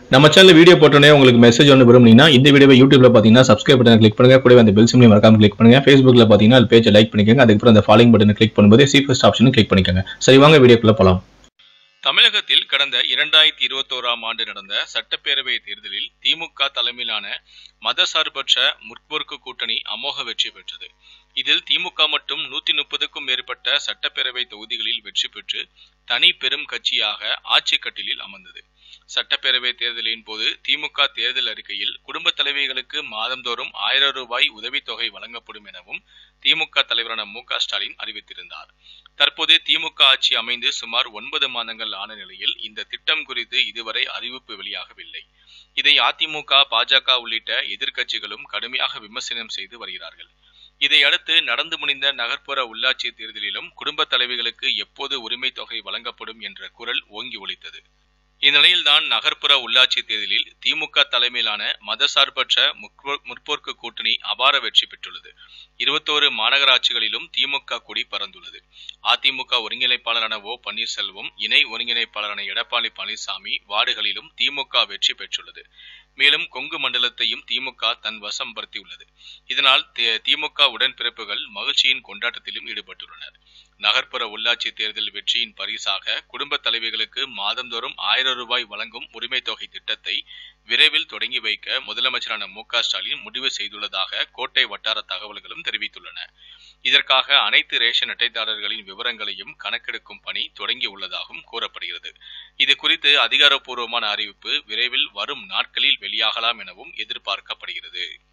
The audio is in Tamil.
நம்ம சேனல் வீடியோ போட்டோன்னே உங்களுக்கு மெசேஜ் ஒன்று விரும்புனீங்கன்னா இந்த வீடியோவை யூடியூப்ல பார்த்தீங்கன்னா சப்ஸ்கிரைப் பட்டன் கிளிக் பண்ணுங்க கூடவே அந்த பெல் சிம்லையும் மறக்காம கிளிக் பண்ணுங்க ஃபேஸ்புக்ல பார்த்தீங்கன்னா அது பேஜை லைக் பண்ணிக்கோங்க அதுக்கப்புறம் அந்த ஃபாலோயிங் பட்டனை கிளிக் பண்ணும்போது சி ஃபர்ஸ்ட் ஆப்ஷனும் கிளிக் பண்ணிக்கோங்க சரி வாங்க வீடியோக்குள்ள போலாம் தமிழகத்தில் கடந்த இரண்டாயிரத்தி இருபத்தோராம் ஆண்டு நடந்த சட்டப்பேரவை தேர்தலில் திமுக தலைமையிலான மதசார்பற்ற முற்போக்கு கூட்டணி அமோக வெற்றி பெற்றது இதில் திமுக மட்டும் நூத்தி முப்பதுக்கும் மேற்பட்ட சட்டப்பேரவை தொகுதிகளில் வெற்றி பெற்று தனி பெரும் கட்சியாக ஆட்சி கட்டிலில் அமர்ந்தது சட்டப்பேரவை தேர்தலின் போது திமுக தேர்தல் அறிக்கையில் குடும்ப தலைவிகளுக்கு மாதந்தோறும் ஆயிரம் ரூபாய் உதவித்தொகை வழங்கப்படும் எனவும் திமுக தலைவரான மு க ஸ்டாலின் அறிவித்திருந்தார் தற்போது திமுக ஆட்சி அமைந்து சுமார் ஒன்பது மாதங்கள் ஆன நிலையில் இந்த திட்டம் குறித்து இதுவரை அறிவிப்பு வெளியாகவில்லை இதை அதிமுக பாஜக உள்ளிட்ட எதிர்க்கட்சிகளும் கடுமையாக விமர்சனம் செய்து வருகிறார்கள் இதையடுத்து நடந்து முடிந்த நகர்ப்புற உள்ளாட்சி தேர்தலிலும் குடும்ப தலைவிகளுக்கு எப்போது உரிமை தொகை வழங்கப்படும் என்ற குரல் ஓங்கி ஒலித்தது இந்நிலையில்தான் நகர்ப்புற உள்ளாட்சி தேர்தலில் திமுக தலைமையிலான மதசார்பற்ற முற்போ- முற்போக்கு கூட்டணி அபார வெற்றி பெற்றுள்ளது இருபத்தோரு மாநகராட்சிகளிலும் திமுக கொடி பறந்துள்ளது அதிமுக ஒருங்கிணைப்பாளரான ஓ பன்னீர்செல்வம் இணை ஒருங்கிணைப்பாளரான எடப்பாடி பழனிசாமி வார்டுகளிலும் திமுக வெற்றி பெற்றுள்ளது மேலும் கொங்கு மண்டலத்தையும் திமுக தன் வசம் படுத்தியுள்ளது இதனால் தி- திமுக உடன்பிறப்புகள் மகிழ்ச்சியின் கொண்டாட்டத்திலும் ஈடுபட்டுள்ளனர் நகர்ப்புற உள்ளாட்சி தேர்தல் வெற்றியின் பரிசாக குடும்ப தலைவிகளுக்கு மாதந்தோறும் ஆயிரம் ரூபாய் வழங்கும் உரிமை தொகை திட்டத்தை விரைவில் தொடங்கி வைக்க முதலமைச்சரான மு க ஸ்டாலின் முடிவு செய்துள்ளதாக கோட்டை வட்டார தகவல்களும் தெரிவித்துள்ளன இதற்காக அனைத்து ரேஷன் அட்டைதாரர்களின் விவரங்களையும் கணக்கெடுக்கும் பணி தொடங்கி உள்ளதாகவும் கூறப்படுகிறது இது குறித்து அதிகாரப்பூர்வமான அறிவிப்பு விரைவில் வரும் நாட்களில் வெளியாகலாம் எனவும் எதிர்பார்க்கப்படுகிறது